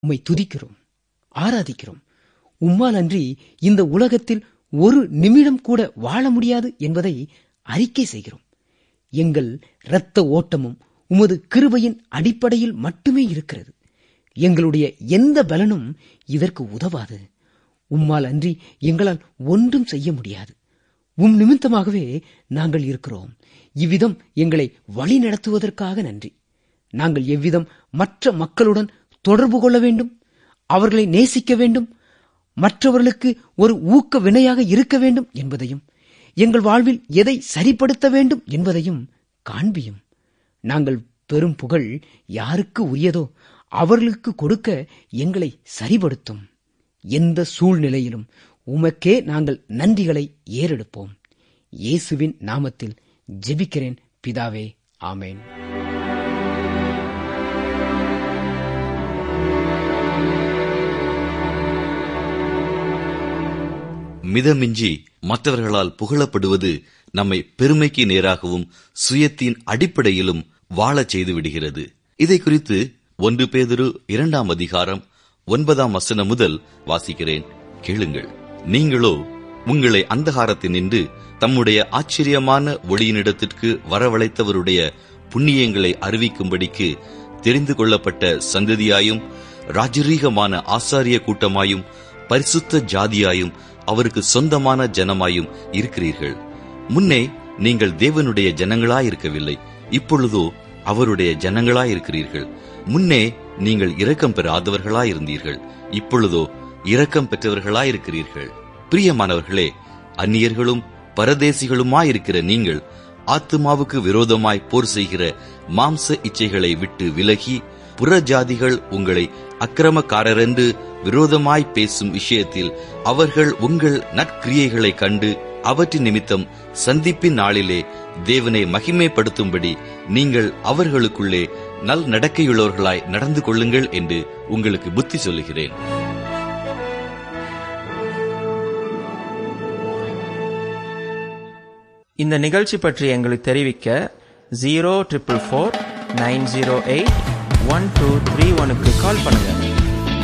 உம்மை துதிக்கிறோம் ஆராதிக்கிறோம் உம்மால் அன்றி இந்த உலகத்தில் ஒரு நிமிடம் கூட வாழ முடியாது என்பதை அறிக்கை செய்கிறோம் எங்கள் இரத்த ஓட்டமும் உமது கிருபையின் அடிப்படையில் மட்டுமே இருக்கிறது எங்களுடைய எந்த பலனும் இதற்கு உதவாது உம்மால் அன்றி எங்களால் ஒன்றும் செய்ய முடியாது உம் நிமித்தமாகவே நாங்கள் இருக்கிறோம் இவ்விதம் எங்களை வழி நடத்துவதற்காக நன்றி நாங்கள் எவ்விதம் மற்ற மக்களுடன் தொடர்பு கொள்ள வேண்டும் அவர்களை நேசிக்க வேண்டும் மற்றவர்களுக்கு ஒரு ஊக்க வினையாக இருக்க வேண்டும் என்பதையும் எங்கள் வாழ்வில் எதை சரிப்படுத்த வேண்டும் என்பதையும் காண்பியும் நாங்கள் பெரும் புகழ் யாருக்கு உரியதோ அவர்களுக்கு கொடுக்க எங்களை சரிபடுத்தும் எந்த சூழ்நிலையிலும் உமக்கே நாங்கள் நன்றிகளை ஏறெடுப்போம் இயேசுவின் நாமத்தில் ஜெபிக்கிறேன் பிதாவே ஆமேன் மிதமிஞ்சி மற்றவர்களால் புகழப்படுவது நம்மை பெருமைக்கு நேராகவும் சுயத்தின் அடிப்படையிலும் வாழச் செய்து விடுகிறது இதை குறித்து ஒன்று பேதுரு இரண்டாம் அதிகாரம் ஒன்பதாம் வசனம் முதல் வாசிக்கிறேன் கேளுங்கள் நீங்களோ உங்களை அந்தகாரத்தினின்று தம்முடைய ஆச்சரியமான ஒளியினிடத்திற்கு வரவழைத்தவருடைய புண்ணியங்களை அறிவிக்கும்படிக்கு தெரிந்து கொள்ளப்பட்ட சந்ததியாயும் ராஜரீகமான ஆசாரிய கூட்டமாயும் பரிசுத்த ஜாதியாயும் அவருக்கு சொந்தமான ஜனமாயும் இருக்கிறீர்கள் முன்னே நீங்கள் தேவனுடைய ஜனங்களாயிருக்கவில்லை இப்பொழுதோ அவருடைய ஜனங்களாயிருக்கிறீர்கள் முன்னே நீங்கள் இரக்கம் பெறாதவர்களாயிருந்தீர்கள் இப்பொழுதோ இரக்கம் பெற்றவர்களாயிருக்கிறீர்கள் பிரியமானவர்களே அந்நியர்களும் பரதேசிகளுமாயிருக்கிற நீங்கள் ஆத்மாவுக்கு விரோதமாய் போர் செய்கிற மாம்ச இச்சைகளை விட்டு விலகி புறஜாதிகள் உங்களை அக்கிரமக்காரரென்று விரோதமாய் பேசும் விஷயத்தில் அவர்கள் உங்கள் நற்கிரியைகளை கண்டு அவற்றின் நிமித்தம் சந்திப்பின் நாளிலே தேவனை மகிமைப்படுத்தும்படி நீங்கள் அவர்களுக்குள்ளே நல் நடக்கையுள்ளவர்களாய் நடந்து கொள்ளுங்கள் என்று உங்களுக்கு புத்தி சொல்லுகிறேன் இந்த நிகழ்ச்சி பற்றி எங்களுக்கு தெரிவிக்க zero triple four nine zero eight one two three ஒனுக்கு கால் பண்ணுங்க